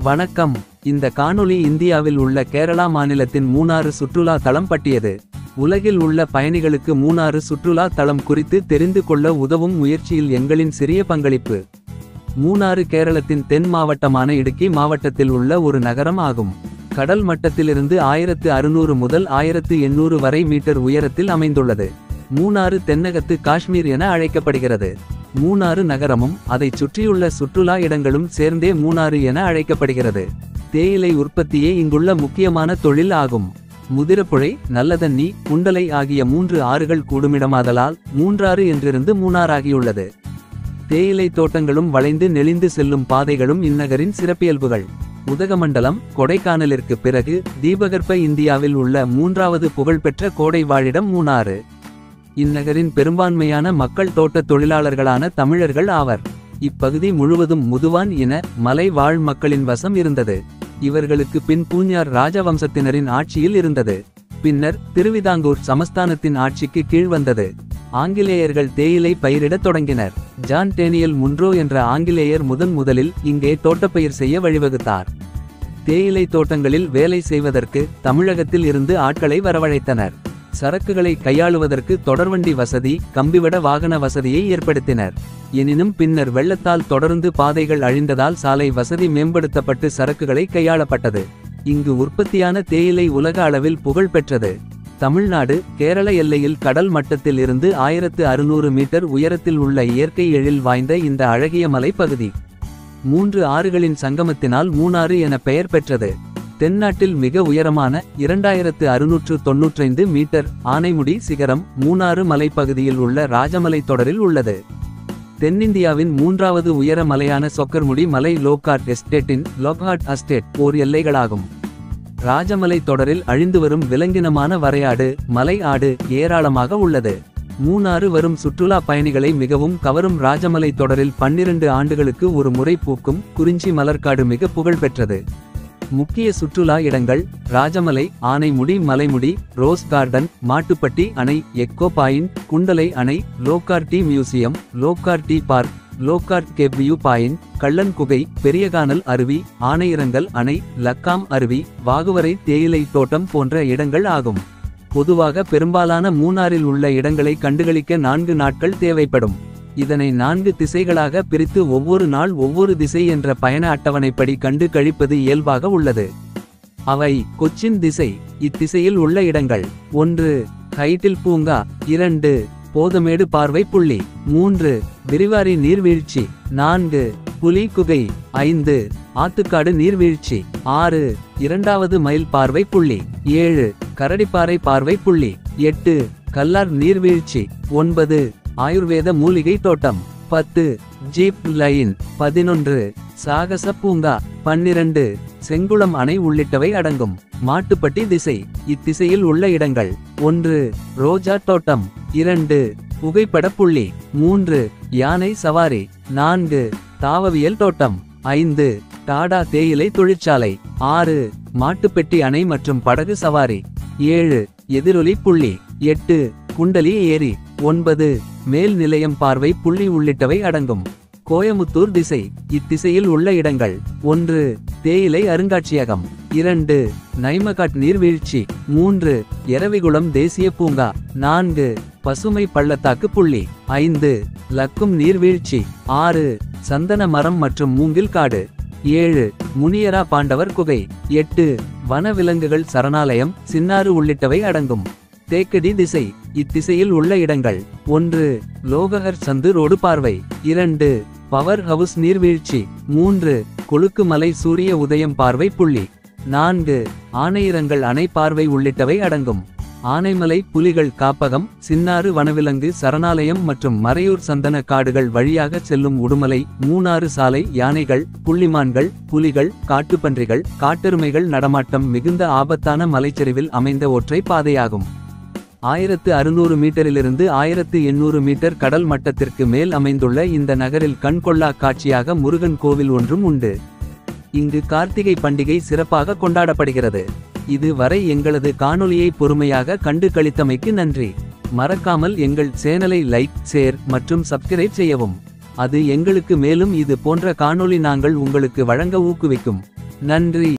வணக்கம் இந்த காணொளி இந்தியாவில் உள்ள கேரளா மாநிலத்தின் மூணாறு சுற்றுலா தளம் பற்றியது உலகில் உள்ள பயணிகளுக்கு மூணாறு சுற்றுலா தளம் குறித்து தெரிந்து கொள்ள உதவும் முயற்சியில் எங்களின் சிறிய பங்களிப்பு மூணாறு கேரளத்தின் தென் மாவட்டமான இடுக்கி மாவட்டத்தில் உள்ள ஒரு நகரம் ஆகும் கடல் மட்டத்திலிருந்து ஆயிரத்து அறுநூறு முதல் ஆயிரத்து எண்ணூறு வரை மீட்டர் உயரத்தில் அமைந்துள்ளது மூணாறு தென்னகத்து காஷ்மீர் என அழைக்கப்படுகிறது மூணாறு நகரமும் அதைச் சுற்றியுள்ள சுற்றுலா இடங்களும் சேர்ந்தே மூணாறு என அழைக்கப்படுகிறது தேயிலை உற்பத்தியே இங்குள்ள முக்கியமான தொழில் ஆகும் முதிரப்புழை நல்லதண்ணி குண்டலை ஆகிய மூன்று ஆறுகள் கூடுமிடமாதலால் மூன்றாறு என்றிருந்து மூணாறாகியுள்ளது தேயிலை தோட்டங்களும் வளைந்து நெளிந்து செல்லும் பாதைகளும் இந்நகரின் சிறப்பியல்புகள் உதகமண்டலம் கொடைக்கானலிற்கு பிறகு தீபகற்ப இந்தியாவில் உள்ள மூன்றாவது புகழ்பெற்ற கோடை வாழிடம் மூணாறு இந்நகரின் பெரும்பான்மையான மக்கள் தோட்டத் தொழிலாளர்களான தமிழர்கள் ஆவர் இப்பகுதி முழுவதும் முதுவான் இன மலை வாழ் மக்களின் வசம் இருந்தது இவர்களுக்கு பின் பூஞ்சார் ராஜவம்சத்தினரின் ஆட்சியில் இருந்தது பின்னர் திருவிதாங்கூர் சமஸ்தானத்தின் ஆட்சிக்கு கீழ் வந்தது ஆங்கிலேயர்கள் தேயிலை பயிரிடத் தொடங்கினர் ஜான் டேனியல் முன்ரோ என்ற ஆங்கிலேயர் முதன் முதலில் இங்கே தோட்டப்பயிர் செய்ய வழிவகுத்தார் தேயிலை தோட்டங்களில் வேலை செய்வதற்கு தமிழகத்தில் இருந்து ஆட்களை வரவழைத்தனர் சரக்குகளை கையாளுவதற்கு தொடர்வண்டி வசதி கம்பிவட வாகன வசதியை ஏற்படுத்தினர் எனினும் பின்னர் வெள்ளத்தால் தொடர்ந்து பாதைகள் அழிந்ததால் சாலை வசதி மேம்படுத்தப்பட்டு சரக்குகளை கையாளப்பட்டது இங்கு உற்பத்தியான தேயிலை உலக அளவில் புகழ் பெற்றது தமிழ்நாடு கேரள எல்லையில் கடல் மட்டத்தில் இருந்து ஆயிரத்து அறுநூறு மீட்டர் உயரத்தில் உள்ள இயற்கை எழில் வாய்ந்த இந்த அழகிய மலைப்பகுதி மூன்று ஆறுகளின் சங்கமத்தினால் மூணாறு என பெயர் பெற்றது தென்னாட்டில் மிக உயரமான இரண்டாயிரத்து அறுநூற்று தொன்னூற்றைந்து மீட்டர் ஆனைமுடி சிகரம் மூணாறு மலைப்பகுதியில் உள்ள ராஜமலை தொடரில் உள்ளது தென்னிந்தியாவின் மூன்றாவது உயர மலையான சொக்கர்முடி மலை லோகார்ட் எஸ்டேட்டின் லோக்ஹாட் அஸ்டேட் ஓர் எல்லைகளாகும் ராஜமலை தொடரில் அழிந்து வரும் விலங்கினமான வரையாடு மலை ஆடு ஏராளமாக உள்ளது மூணாறு வரும் சுற்றுலா பயணிகளை மிகவும் கவரும் ராஜமலை தொடரில் பன்னிரண்டு ஆண்டுகளுக்கு ஒரு முறை பூக்கும் குறிஞ்சி மலர்காடு மிக புகழ் பெற்றது முக்கிய சுற்றுலா இடங்கள் ராஜமலை ஆனைமுடி மலைமுடி ரோஸ் கார்டன் மாட்டுப்பட்டி அணை எக்கோ பாயிண்ட் குண்டலை அணை Lockhart tea museum Lockhart tea park Lockhart gap view point கள்ளன் குகை பெரியகானல் அருவி ஆனையிறங்கல் அணை லக்காம் அருவி வாகுவரை தேயிலை தோட்டம் போன்ற இடங்கள் ஆகும் பொதுவாக பெரும்பாலான மூணாறில் உள்ள இடங்களை கண்டுகளிக்க நான்கு நாட்கள் தேவைப்படும் இதனை நான்கு திசைகளாக பிரித்து ஒவ்வொரு நாள் ஒவ்வொரு திசை என்ற பயண அட்டவணைப்படி கண்டு கழிப்பது இயல்பாக உள்ளது அவை கொச்சின் திசை இத்திசையில் உள்ள இடங்கள் ஒன்று ஹைட்டில் பூங்கா இரண்டு போதமேடு பார்வை புள்ளி மூன்று விரிவாரி நீர்வீழ்ச்சி நான்கு புலி குகை ஐந்து ஆத்துக்காடு நீர்வீழ்ச்சி ஆறு இரண்டாவது மைல் பார்வை புள்ளி ஏழு கரடிப்பாறை பார்வை புள்ளி எட்டு கல்லார் நீர்வீழ்ச்சி ஒன்பது ஆயுர்வேத மூலிகை தோட்டம் பத்து ஜீப் லைன் பதினொன்று சாகச பூங்கா பன்னிரண்டு செங்குளம் அணை உள்ளிட்டவை அடங்கும் மாட்டுப்பட்டி திசை இத்திசையில் உள்ள இடங்கள் ஒன்று ரோஜா தோட்டம் இரண்டு புகைப்பட புள்ளி மூன்று யானை சவாரி நான்கு தாவவியல் தோட்டம் ஐந்து டாடா தேயிலை தொழிற்சாலை ஆறு மாட்டுப்பெட்டி அணை மற்றும் படகு சவாரி ஏழு எதிரொலி புள்ளி எட்டு குண்டலி ஏரி ஒன்பது மேல் நிலையம் பார்வை புள்ளி உள்ளிட்டவை அடங்கும் கோயமுத்தூர் திசை இத்திசையில் உள்ள இடங்கள் ஒன்று தேயிலை அருங்காட்சியகம் இரண்டு நைமகாட் நீர்வீழ்ச்சி மூன்று எரவிகுளம் தேசிய பூங்கா நான்கு பசுமை பள்ளத்தாக்கு புள்ளி ஐந்து லக்கும் நீர்வீழ்ச்சி ஆறு சந்தன மரம் மற்றும் மூங்கில் காடு ஏழு முனியரா பாண்டவர் குகை எட்டு வனவிலங்குகள் சரணாலயம் சின்னாறு உள்ளிட்டவை அடங்கும் தேக்கடி திசை இத்திசையில் உள்ள இடங்கள் ஒன்று லோகஹர் சந்து ரோடு பார்வை இரண்டு பவர் ஹவுஸ் நீர்வீழ்ச்சி மூன்று கொழுக்குமலை சூரிய உதயம் பார்வை புள்ளி நான்கு ஆனையிரங்கள் அணை பார்வை உள்ளிட்டவை அடங்கும் ஆனைமலை புலிகள் காப்பகம் சின்னாறு வனவிலங்கு சரணாலயம் மற்றும் மறையூர் சந்தன காடுகள் வழியாக செல்லும் உடுமலை மூணாறு சாலை யானைகள் புள்ளிமான்கள் புலிகள் காட்டுப்பன்றிகள் காட்டெருமைகள் நடமாட்டம் மிகுந்த ஆபத்தான மலைச்சரிவில் அமைந்த ஒற்றை பாதையாகும் ஆயிரத்து அறுநூறு மீட்டரிலிருந்து ஆயிரத்து எண்ணூறு மீட்டர் கடல் மட்டத்திற்கு மேல் அமைந்துள்ள இந்த நகரில் கண்கொள்ளா காட்சியாக முருகன் கோவில் ஒன்றும் உண்டு இங்கு கார்த்திகை பண்டிகை சிறப்பாக கொண்டாடப்படுகிறது இது வரை எங்களது காணொளியை பொறுமையாக கண்டு கழித்தமைக்கு நன்றி மறக்காமல் எங்கள் சேனலை லைக் ஷேர் மற்றும் சப்ஸ்கிரைப் செய்யவும் அது எங்களுக்கு மேலும் இது போன்ற காணொளி நாங்கள் உங்களுக்கு வழங்க ஊக்குவிக்கும் நன்றி